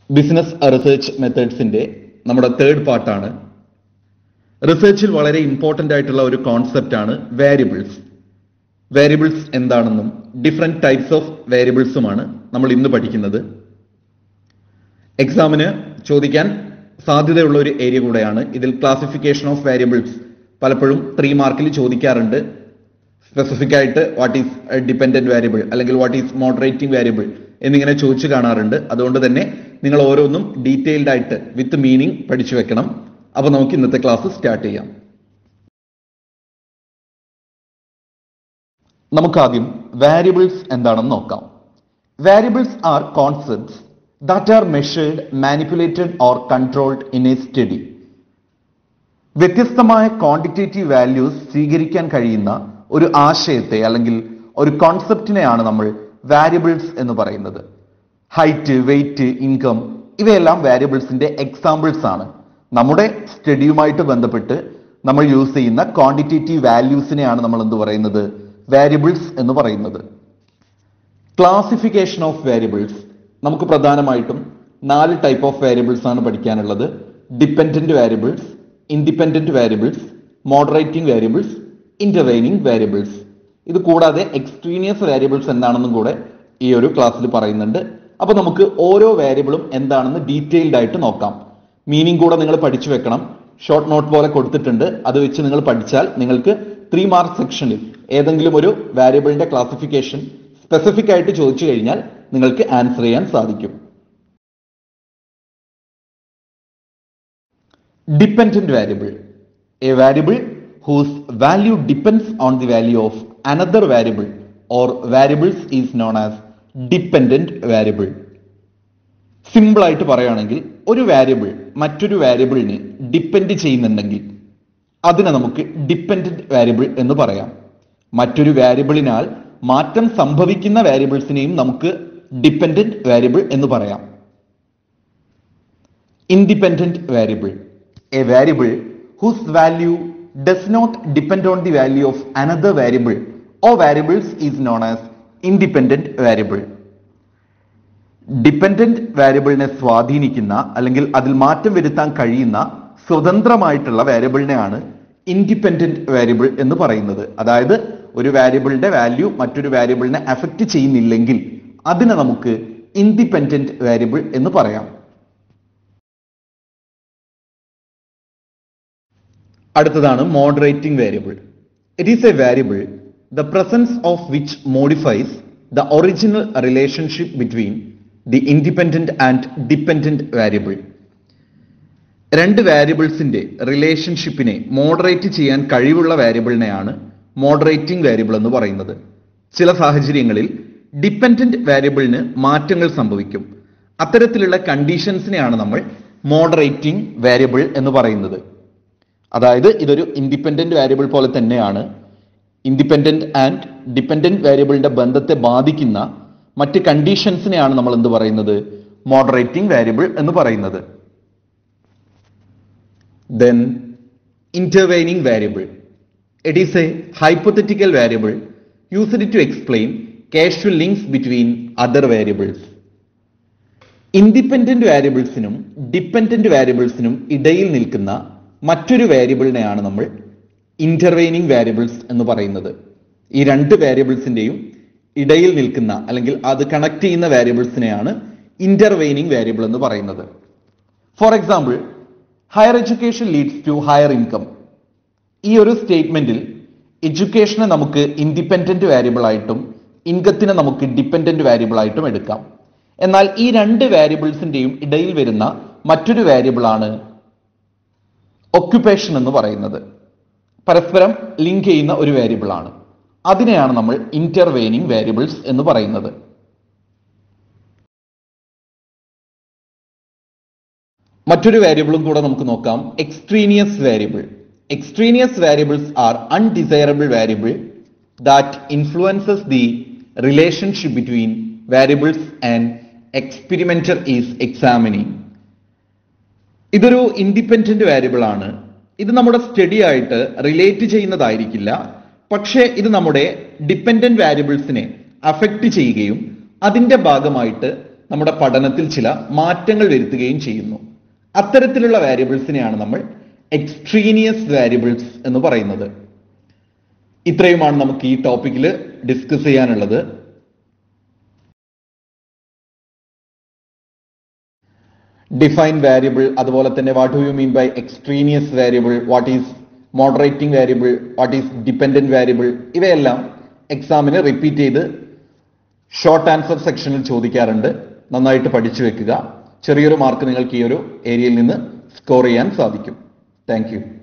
Business research മെത്തേഡ്സിന്റെ നമ്മുടെ third പാർട്ടാണ് റിസർച്ചിൽ വളരെ ഇമ്പോർട്ടന്റ് ആയിട്ടുള്ള ഒരു കോൺസെപ്റ്റ് ആണ് വേരിയബിൾസ് വേരിയബിൾസ് എന്താണെന്നും ഡിഫറെന്റ് ടൈപ്സ് ഓഫ് വേരിയബിൾസുമാണ് നമ്മൾ ഇന്ന് പഠിക്കുന്നത് എക്സാമിന് ചോദിക്കാൻ സാധ്യതയുള്ള ഒരു ഏരിയ കൂടെയാണ് ഇതിൽ ക്ലാസിഫിക്കേഷൻ ഓഫ് വേരിയബിൾസ് പലപ്പോഴും ത്രീ മാർക്കിൽ ചോദിക്കാറുണ്ട് സ്പെസിഫിക് ആയിട്ട് വാട്ട് ഈസ് ഡിപെൻഡന്റ് വേരിയബിൾ അല്ലെങ്കിൽ വാട്ട് ഈസ് മോഡറേറ്റിംഗ് വേരിയബിൾ എന്നിങ്ങനെ ചോദിച്ചു കാണാറുണ്ട് അതുകൊണ്ട് തന്നെ നിങ്ങൾ ഓരോന്നും ഡീറ്റെയിൽഡ് ആയിട്ട് വിത്ത് മീനിങ് പഠിച്ചു വെക്കണം അപ്പൊ നമുക്ക് ഇന്നത്തെ ക്ലാസ് സ്റ്റാർട്ട് ചെയ്യാം നമുക്കാദ്യം വാരിയബിൾസ് എന്താണെന്ന് നോക്കാം variables are concepts that are measured manipulated or controlled in a study വ്യത്യസ്തമായ ക്വാണ്ടിറ്റേറ്റീവ് വാല്യൂസ് സ്വീകരിക്കാൻ കഴിയുന്ന ഒരു ആശയത്തെ അല്ലെങ്കിൽ ഒരു കോൺസെപ്റ്റിനെയാണ് നമ്മൾ വാരിയബിൾസ് എന്ന് പറയുന്നത് ഹൈറ്റ് വെയിറ്റ് ഇൻകം ഇവയെല്ലാം വാരിയബിൾസിന്റെ എക്സാമ്പിൾസ് ആണ് നമ്മുടെ സ്റ്റഡിയുമായിട്ട് ബന്ധപ്പെട്ട് നമ്മൾ യൂസ് ചെയ്യുന്ന ക്വാണ്ടിറ്റേറ്റീവ് വാല്യൂസിനെയാണ് നമ്മൾ എന്ത് പറയുന്നത് വാരിയബിൾസ് എന്ന് പറയുന്നത് ക്ലാസിഫിക്കേഷൻ ഓഫ് വേരിയബിൾസ് നമുക്ക് പ്രധാനമായിട്ടും നാല് ടൈപ്പ് ഓഫ് വേരിയബിൾസ് ആണ് പഠിക്കാനുള്ളത് dependent variables independent variables moderating variables intervening variables ഇത് കൂടാതെ എക്സ്ട്രീനിയസ് വേരിയബിൾസ് എന്താണെന്നും കൂടെ ഈ ഒരു ക്ലാസ്സിൽ പറയുന്നുണ്ട് അപ്പൊ നമുക്ക് ഓരോ വേരിയബിളും എന്താണെന്ന് ഡീറ്റെയിൽഡ് ആയിട്ട് നോക്കാം മീനിങ് കൂടെ നിങ്ങൾ പഠിച്ചു വെക്കണം ഷോർട്ട് നോട്ട് പോലെ കൊടുത്തിട്ടുണ്ട് അത് വെച്ച് നിങ്ങൾ പഠിച്ചാൽ നിങ്ങൾക്ക് ത്രീ മാർക്ക് സെക്ഷനിൽ ഏതെങ്കിലും ഒരു വാരിയബിളിന്റെ ക്ലാസിഫിക്കേഷൻ സ്പെസിഫിക് ആയിട്ട് ചോദിച്ചു കഴിഞ്ഞാൽ നിങ്ങൾക്ക് ആൻസർ ചെയ്യാൻ സാധിക്കും dependent variable a variable whose value depends on the value of another variable or variables is known as dependent variable simple ആയിട്ട് പറയുകയാണെങ്കിൽ ഒരു വാരിയബിൾ മറ്റൊരു വാരിയബിളിനെ ഡിപ്പെൻഡ് ചെയ്യുന്നുണ്ടെങ്കിൽ അതിനെ നമുക്ക് ഡിപ്പെൻഡന്റ് വാരിയബിൾ എന്ന് പറയാം മറ്റൊരു വാരിയബിളിനാൽ മാറ്റം സംഭവിക്കുന്ന വാരിയബിൾസിനെയും നമുക്ക് ഡിപ്പെൻഡന്റ് വാരിയബിൾ എന്ന് പറയാം independent variable a variable whose value does not depend on the value of another variable or variables is known as independent variable. Dependent വാരിയബിളിനെ സ്വാധീനിക്കുന്ന അല്ലെങ്കിൽ അതിൽ മാറ്റം വരുത്താൻ കഴിയുന്ന സ്വതന്ത്രമായിട്ടുള്ള വാരിയബിളിനെയാണ് ഇൻഡിപെൻഡന്റ് വാരിയബിൾ എന്ന് പറയുന്നത് അതായത് ഒരു വാരിയബിളിന്റെ വാല്യൂ മറ്റൊരു വാരിയബിളിനെ അഫക്റ്റ് ചെയ്യുന്നില്ലെങ്കിൽ അതിനെ നമുക്ക് ഇൻഡിപെൻഡന്റ് വാരിയബിൾ എന്ന് പറയാം അടുത്തതാണ് moderating variable it is a variable the presence of which modifies the original relationship between the independent and dependent variable രണ്ട് വാരിയബിൾസിന്റെ റിലേഷൻഷിപ്പിനെ മോഡറേറ്റ് ചെയ്യാൻ കഴിവുള്ള വാരിയബിളിനെയാണ് മോഡറേറ്റിംഗ് വേരിയബിൾ എന്ന് പറയുന്നത് ചില സാഹചര്യങ്ങളിൽ ഡിപ്പെൻഡന്റ് വാരിയബിളിന് മാറ്റങ്ങൾ സംഭവിക്കും അത്തരത്തിലുള്ള കണ്ടീഷൻസിനെയാണ് നമ്മൾ മോഡറേറ്റിംഗ് വേരിയബിൾ എന്ന് പറയുന്നത് അതായത് ഇതൊരു ഇൻഡിപെൻഡന്റ് വേരിയബിൾ പോലെ തന്നെയാണ് ഇൻഡിപെൻഡന്റ് ആൻഡ് ഡിപെൻഡന്റ് വേരിയബിളിന്റെ ബന്ധത്തെ ബാധിക്കുന്ന മറ്റ് കണ്ടീഷൻസിനെയാണ് നമ്മൾ എന്ത് പറയുന്നത് മോഡറേറ്റിംഗ് വേരിയബിൾ എന്ന് പറയുന്നത് then intervening variable it is a hypothetical variable used to explain casual links between other variables independent വാരിയബിൾസിനും ഡിപ്പെൻഡന്റ് വാരിയബിൾസിനും ഇടയിൽ നിൽക്കുന്ന മറ്റൊരു വേരിയബിളിനെയാണ് നമ്മൾ ഇന്റർവെയിനിങ് വാരിയബിൾസ് എന്ന് പറയുന്നത് ഈ രണ്ട് വാരിയബിൾസിന്റെയും ഇടയിൽ നിൽക്കുന്ന അല്ലെങ്കിൽ അത് കണക്ട് ചെയ്യുന്ന വാരിയബിൾസിനെയാണ് ഇന്റർവെയിനിങ് വാരിയബിൾ എന്ന് പറയുന്നത് for example higher education leads to higher income ഈ ഒരു സ്റ്റേറ്റ്മെന്റിൽ എഡ്യൂക്കേഷനെ നമുക്ക് ഇൻഡിപെൻഡന്റ് വാരിയബിൾ ആയിട്ടും ഇൻകത്തിനെ നമുക്ക് ഡിപ്പെൻഡന്റ് വാരിയബിൾ ആയിട്ടും എടുക്കാം എന്നാൽ ഈ രണ്ട് വാരിയബിൾസിന്റെയും ഇടയിൽ വരുന്ന മറ്റൊരു വാരിയബിൾ ആണ് ഒക്യുപ്പേഷൻ എന്ന് പറയുന്നത് പരസ്പരം ലിങ്ക് ചെയ്യുന്ന ഒരു വേരിയബിൾ ആണ് അതിനെയാണ് നമ്മൾ ഇന്റർവെയിനിങ് വേരിയബിൾസ് എന്ന് പറയുന്നത് മറ്റൊരു വേരിയബിളും കൂടെ നമുക്ക് നോക്കാം extraneous variable extraneous variables are undesirable variable that influences the relationship between variables and experimenter is examining ഇതൊരു ഇൻഡിപെൻഡന്റ് വേരിയബിൾ ആണ് ഇത് നമ്മുടെ സ്റ്റഡി ആയിട്ട് റിലേറ്റ് ചെയ്യുന്നതായിരിക്കില്ല പക്ഷേ ഇത് നമ്മുടെ ഡിപ്പെൻഡന്റ് വാരിയബിൾസിനെ അഫക്റ്റ് ചെയ്യുകയും അതിന്റെ ഭാഗമായിട്ട് നമ്മുടെ പഠനത്തിൽ ചില മാറ്റങ്ങൾ വരുത്തുകയും ചെയ്യുന്നു അത്തരത്തിലുള്ള വാരിയബിൾസിനെയാണ് നമ്മൾ എക്സ്ട്രീനിയസ് വാരിയബിൾസ് എന്ന് പറയുന്നത് ഇത്രയുമാണ് നമുക്ക് ഈ ടോപ്പിക്കിൽ ഡിസ്കസ് ചെയ്യാനുള്ളത് ഡിഫൈൻ വാരിയബിൾ അതുപോലെ തന്നെ what do you mean by extraneous variable what is moderating variable what is dependent variable ഇവയെല്ലാം എക്സാമിന് റിപ്പീറ്റ് ചെയ്ത് ഷോർട്ട് ആൻസർ സെക്ഷനിൽ ചോദിക്കാറുണ്ട് നന്നായിട്ട് പഠിച്ചു വെക്കുക ചെറിയൊരു മാർക്ക് നിങ്ങൾക്ക് ഈ ഒരു ഏരിയയിൽ നിന്ന് സ്കോർ ചെയ്യാൻ സാധിക്കും താങ്ക്